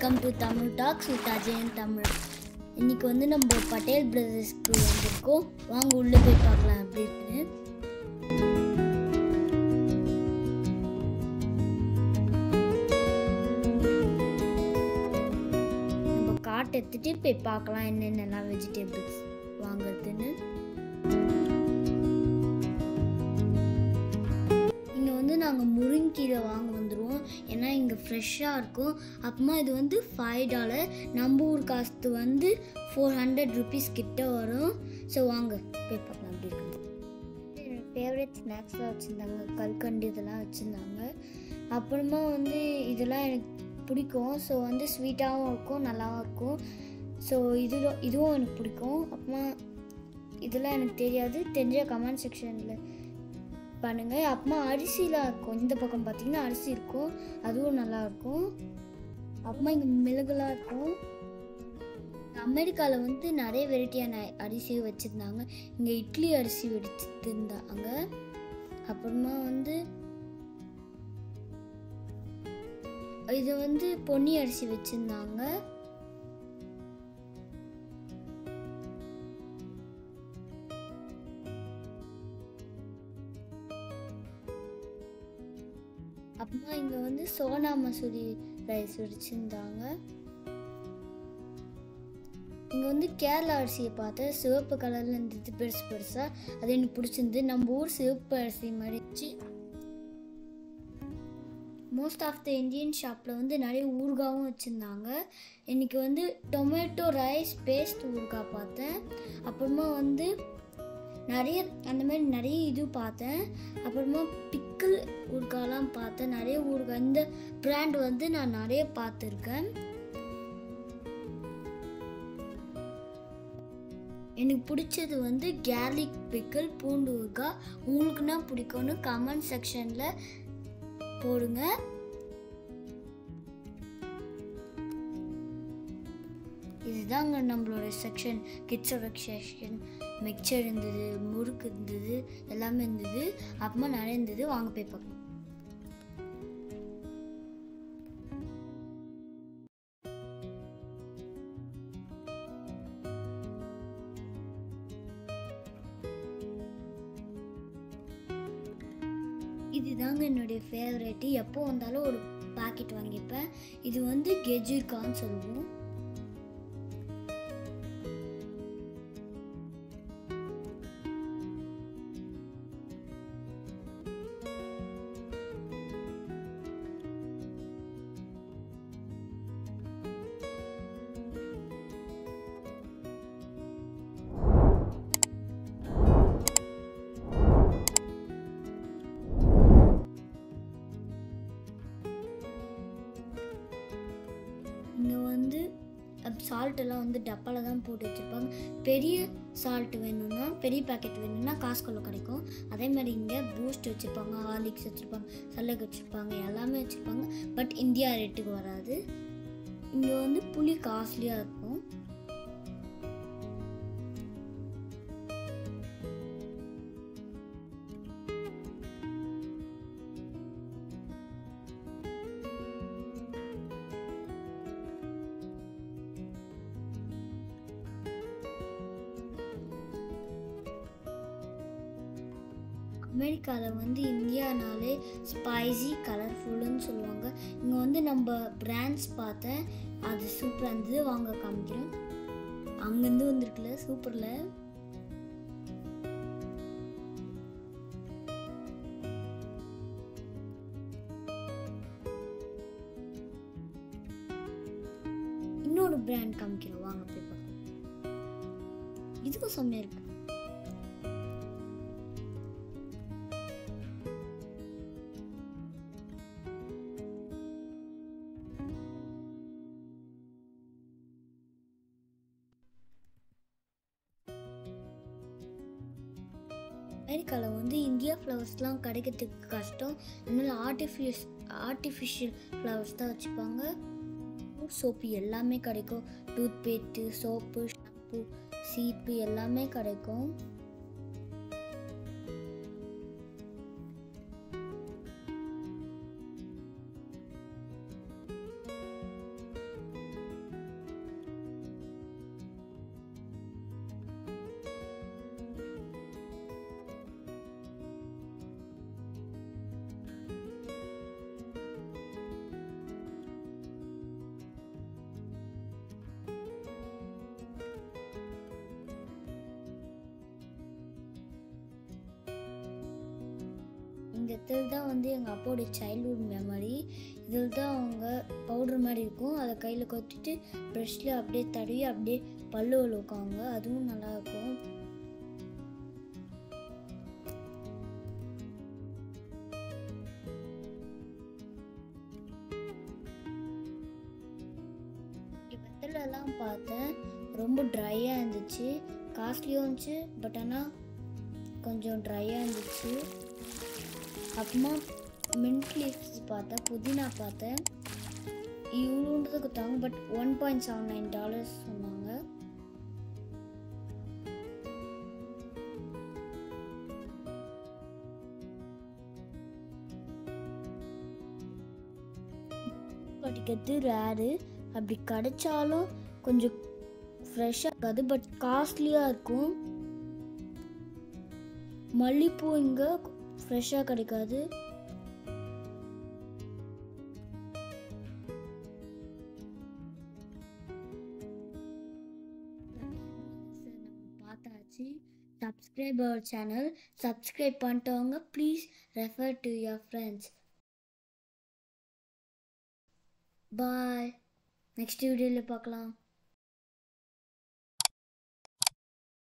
welcome to Tamil talks with Ajayan Tamil இன்னைக்கு வந்து நம்ம பட்டேல் பிரதர்ஸ்க்கு வந்திருக்கோம் வாங்க உள்ளே போய் பார்க்கலாம் எப்படி இருக்குன்னு நம்ம காட்டை எடுத்துட்டு போய் பார்க்கலாம் என்னென்னலாம் வெஜிடபிள்ஸ் வாங்குறதுன்னு இங்கே வந்து நாங்கள் முருங்கீரை வாங்க வந்துடுவோம் ஏன்னா இங்கே ஃப்ரெஷ்ஷாக இருக்கும் அப்புறமா இது வந்து ஃபைவ் டாலர் நம்ம ஊர் காசு வந்து ஃபோர் ஹண்ட்ரட் ருபீஸ் கிட்ட வரும் ஸோ வாங்க போய் பார்க்கலாம் அப்படி இருக்குது என்னோட ஃபேவரட் ஸ்நாக்ஸ்லாம் வச்சுருந்தாங்க கல்கண்டு இதெல்லாம் வச்சுருந்தாங்க அப்புறமா வந்து இதெல்லாம் எனக்கு பிடிக்கும் ஸோ வந்து ஸ்வீட்டாகவும் இருக்கும் நல்லாவும் இருக்கும் ஸோ இது இதுவும் எனக்கு பிடிக்கும் அப்புறமா இதெல்லாம் எனக்கு தெரியாது தெரிஞ்ச கமெண்ட் செக்ஷனில் பண்ணுங்க அப்புறமா அரிசிலாம் இருக்கும் இந்த பக்கம் பார்த்தீங்கன்னா அரிசி இருக்கும் அதுவும் நல்லா இருக்கும் அப்புறமா இங்கே மிளகுலாம் இருக்கும் அமெரிக்காவில் வந்து நிறைய வெரைட்டியான அரிசி வச்சுருந்தாங்க இங்கே இட்லி அரிசி வெடிச்சிட்டு இருந்தாங்க அப்புறமா வந்து இது வந்து பொன்னி அரிசி வச்சுருந்தாங்க அப்புறமா இங்கே வந்து சோனா மசூரி ரைஸ் வச்சுருந்தாங்க இங்கே வந்து கேரளா அரிசியை பார்த்தேன் சிவப்பு கலரில் இருந்தது பெருசு பெருசாக அது எனக்கு பிடிச்சிருந்து நம்ம ஊர் சிவப்பு அரிசி மாதிரி இருந்துச்சு மோஸ்ட் ஆஃப் த இந்தியன் ஷாப்பில் வந்து நிறைய ஊறுகாவும் வச்சுருந்தாங்க இன்றைக்கி வந்து டொமேட்டோ ரைஸ் பேஸ்ட் ஊறுகாய் பார்த்தேன் அப்புறமா வந்து நிறைய அந்த மாதிரி நிறைய இது பார்த்தேன் அப்புறமா பிக்கிள் ஊறுகாலாம் பார்த்தேன் நிறைய ஊறுகாய் இந்த பிராண்ட் வந்து நான் நிறைய பார்த்துருக்கேன் எனக்கு பிடிச்சது வந்து கேர்லிக் பிக்கிள் பூண்டு ஊறுகாய் உங்களுக்குன்னா பிடிக்கும்னு கமெண்ட் செக்ஷனில் போடுங்க இதுதாங்க நம்மளோட செக்ஷன் கிட்ஸோட செக்ஷன் மிக்சர் இருந்தது முறுக்கு இருந்தது எல்லாமே இருந்தது அப்புறமா நிறைய இருந்தது வாங்க போய் பார்க்கலாம் இதுதாங்க என்னுடைய ஃபேவரேட்டு எப்போ வந்தாலும் ஒரு பாக்கெட் வாங்கிப்பேன் இது வந்து கெஜிர்கான்னு சொல்லுவோம் இங்கே வந்து சால்ட் எல்லாம் வந்து டப்பாவில் தான் போட்டு வச்சுருப்பாங்க பெரிய சால்ட் வேணும்னா பெரிய பேக்கெட் வேணும்னா காஸ்கோல கிடைக்கும் அதே மாதிரி இங்கே பூஸ்ட் வச்சுருப்பாங்க ஹார்லிக்ஸ் வச்சுருப்பாங்க சல்லக் வச்சுருப்பாங்க எல்லாமே வச்சுருப்பாங்க பட் இந்தியா ரேட்டுக்கு வராது இங்கே வந்து புளி காஸ்ட்லியாக இருக்கும் அமெரிக்காவில் வந்து இந்தியானாலே ஸ்பைசி கலர்ஃபுல்லுன்னு சொல்லுவாங்க இங்கே வந்து நம்ம பிராண்ட்ஸ் பார்த்தேன் அது சூப்பராக இருந்தது வாங்க காமிக்கிறேன் அங்கேருந்து வந்திருக்குல்ல சூப்பரில் இன்னொரு பிராண்ட் காமிக்கிறோம் வாங்க போய் பார்க்கலாம் இதுக்கும் செம்மையாக இருக்கு அமெரிக்காவில் வந்து இந்தியா ஃப்ளவர்ஸ்லாம் கிடைக்கிறதுக்கு கஷ்டம் அதனால ஆர்டிஃபிஷ் ஆர்டிஃபிஷியல் ஃப்ளவர்ஸ் தான் வச்சுப்பாங்க சோப்பு எல்லாமே கிடைக்கும் டூத் பேஸ்ட்டு சோப்பு ஷாம்பு சீப்பு எல்லாமே கிடைக்கும் இந்த இடத்துல தான் வந்து எங்கள் அப்பாவோட சைல்ட்ஹுட் மெமரி இதில் தான் அவங்க பவுடர் மாதிரி இருக்கும் அதை கையில் கொத்திட்டு ப்ரெஷ்ஷில் அப்படியே தடவி அப்படியே பல்லு விழுக்காங்க அதுவும் நல்லாயிருக்கும் வெத்தலைலாம் பார்த்தேன் ரொம்ப ட்ரையாக இருந்துச்சு காஸ்ட்லியும் இருந்துச்சு பட் ஆனால் கொஞ்சம் ட்ரையாக இருந்துச்சு அப்புறமா மின்ட் லீவ்ஸ் பார்த்தேன் புதினா பார்த்தேன் இவ்வளோன்றது கொடுத்தாங்க but one point seven nine dollars சொன்னாங்க கிடைக்கிறது ரேரு அப்படி கிடைச்சாலும் கொஞ்சம் ஃப்ரெஷ்ஷாக இருக்காது பட் காஸ்ட்லியாக இருக்கும் மல்லிப்பூ இங்கே ஃப்ரெஷ்ஷாக கிடைக்காது பார்த்தாச்சு சப்ஸ்கிரைப் அவர் சேனல் சப்ஸ்கிரைப் பண்ணிட்டவங்க please refer to your friends bye next வீடியோவில் பார்க்கலாம்